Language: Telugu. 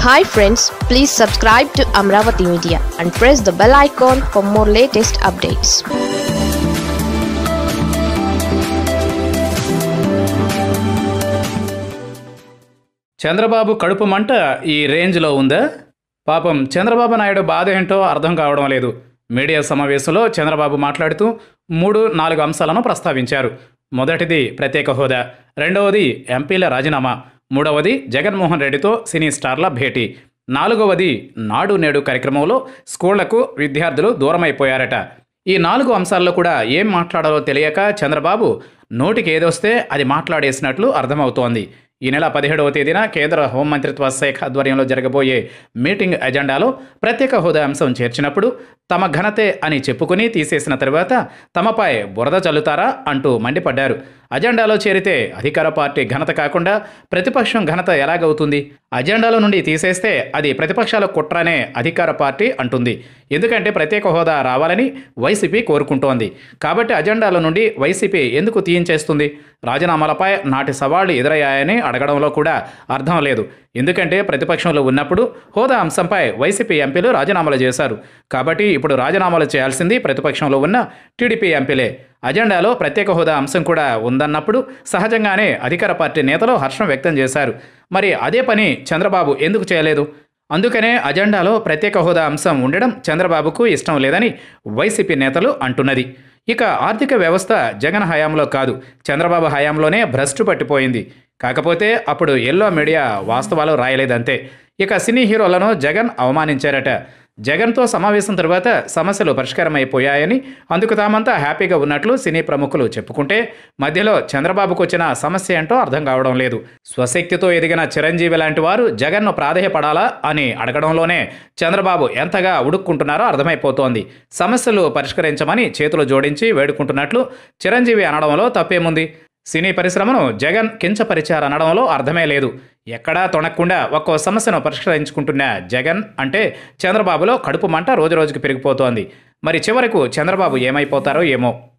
hi friends please subscribe to Amaravati media and press the bell icon for more latest updates Chandrababu కడుపు మంట ఈ రేంజ్లో ఉందా పాపం చంద్రబాబు నాయుడు బాధ ఏంటో అర్థం కావడం లేదు మీడియా సమావేశంలో చంద్రబాబు మాట్లాడుతూ మూడు నాలుగు అంశాలను ప్రస్తావించారు మొదటిది ప్రత్యేక హోదా రెండవది ఎంపీల రాజీనామా మూడవది జగన్మోహన్ రెడ్డితో సినీ స్టార్ల భేటీ నాలుగవది నాడు నేడు కార్యక్రమంలో స్కూళ్లకు విద్యార్థులు దూరమైపోయారట ఈ నాలుగు అంశాల్లో కూడా ఏం మాట్లాడాలో తెలియక చంద్రబాబు నోటికి ఏదొస్తే అది మాట్లాడేసినట్లు అర్థమవుతోంది ఈ నెల పదిహేడవ తేదీన కేంద్ర హోంమంత్రిత్వ శాఖ ఆధ్వర్యంలో జరగబోయే మీటింగ్ ఎజెండాలో ప్రత్యేక హోదా అంశం చేర్చినప్పుడు తమ ఘనతే అని చెప్పుకుని తీసేసిన తర్వాత తమపై బురద చల్లుతారా అంటూ మండిపడ్డారు అజెండాలో చేరితే అధికార పార్టీ ఘనత కాకుండా ప్రతిపక్షం ఘనత ఎలాగవుతుంది అజెండాలో నుండి తీసేస్తే అది ప్రతిపక్షాల కుట్రనే అధికార పార్టీ అంటుంది ఎందుకంటే ప్రత్యేక హోదా రావాలని వైసీపీ కోరుకుంటోంది కాబట్టి అజెండాల నుండి వైసీపీ ఎందుకు తీయించేస్తుంది రాజీనామాలపై నాటి సవాళ్లు ఎదురయ్యాయని అడగడంలో కూడా అర్థం లేదు ఎందుకంటే ప్రతిపక్షంలో ఉన్నప్పుడు హోదా అంశంపై వైసీపీ ఎంపీలు రాజీనామాలు చేశారు కాబట్టి ఇప్పుడు రాజీనామాలు చేయాల్సింది ప్రతిపక్షంలో ఉన్న టీడీపీ ఎంపీలే అజెండాలో ప్రత్యేక హోదా అంశం కూడా ఉందన్నప్పుడు సహజంగానే అధికార పార్టీ నేతలు హర్షం వ్యక్తం చేశారు మరి అదే పని చంద్రబాబు ఎందుకు చేయలేదు అందుకనే అజెండాలో ప్రత్యేక హోదా అంశం ఉండడం చంద్రబాబుకు ఇష్టం లేదని వైసీపీ నేతలు అంటున్నది ఇక ఆర్థిక వ్యవస్థ జగన్ హయాంలో కాదు చంద్రబాబు హయాంలోనే భ్రష్టు పట్టిపోయింది కాకపోతే అప్పుడు ఎల్లో మీడియా వాస్తవాలు రాయలేదంతే ఇక సినీ హీరోలను జగన్ అవమానించారట జగన్తో సమావేశం తర్వాత సమస్యలు పరిష్కారమైపోయాయని అందుకు తామంతా హ్యాపీగా ఉన్నట్లు సినీ ప్రముఖులు చెప్పుకుంటే మధ్యలో చంద్రబాబుకు వచ్చిన సమస్య ఏంటో అర్థం కావడం లేదు స్వశక్తితో ఎదిగిన చిరంజీవి లాంటి వారు జగన్ను ప్రాధేయపడాలా అని అడగడంలోనే చంద్రబాబు ఎంతగా ఉడుక్కుంటున్నారో అర్థమైపోతోంది సమస్యలు పరిష్కరించమని చేతులు జోడించి వేడుకుంటున్నట్లు చిరంజీవి అనడంలో తప్పేముంది సినీ పరిశ్రమను జగన్ కించపరిచారనడంలో అర్థమే లేదు ఎక్కడా తొణక్కుండా ఒక్కో సమస్యను పరిష్కరించుకుంటున్న జగన్ అంటే చంద్రబాబులో కడుపు మంట రోజురోజుకి పెరిగిపోతోంది మరి చివరకు చంద్రబాబు ఏమైపోతారో ఏమో